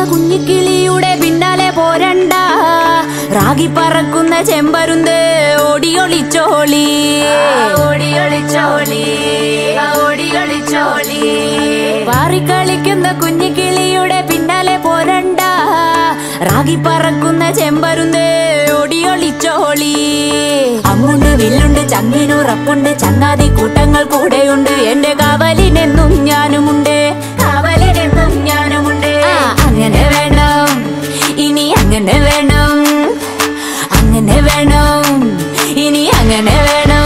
കുഞ്ഞിക്കിളിയുടെ പിന്നാലെ പോരണ്ട റാഗി പറക്കുന്ന ചെമ്പരുന്ത് ഓടിയൊളിച്ചോളി ഓടിയൊളിച്ചോളി ഓടിയൊളിച്ചോളി പാറിക്കളിക്കുന്ന കുഞ്ഞിക്കിളിയുടെ പിന്നാലെ പോരണ്ട റാഗി പറക്കുന്ന ചെമ്പരുന്ത് ഓടിയൊളിച്ചോളി അമ്മുണ്ട് വില്ലുണ്ട് ചങ്ങിനുറപ്പുണ്ട് ചങ്ങാതി കൂട്ടങ്ങൾ കൂടെയുണ്ട് എന്റെ കാവലിനെന്നും ഞാനുമുണ്ട് കാവലിനെന്നും ഞാനുമുണ്ട് ആ, അങ്ങനെ വേണം ഇനി അങ്ങനെ വേണം അങ്ങനെ വേണം ഇനി അങ്ങനെ വേണം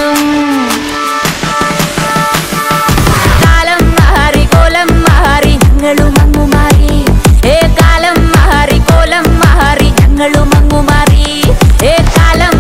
കാലം മാറി കോലം മാറി ഞങ്ങളും അങ്ങു മാറി ഏ കാലം മാറി കോലം മാറി ഞങ്ങളും അങ്ങു മാറി ഏ കാലം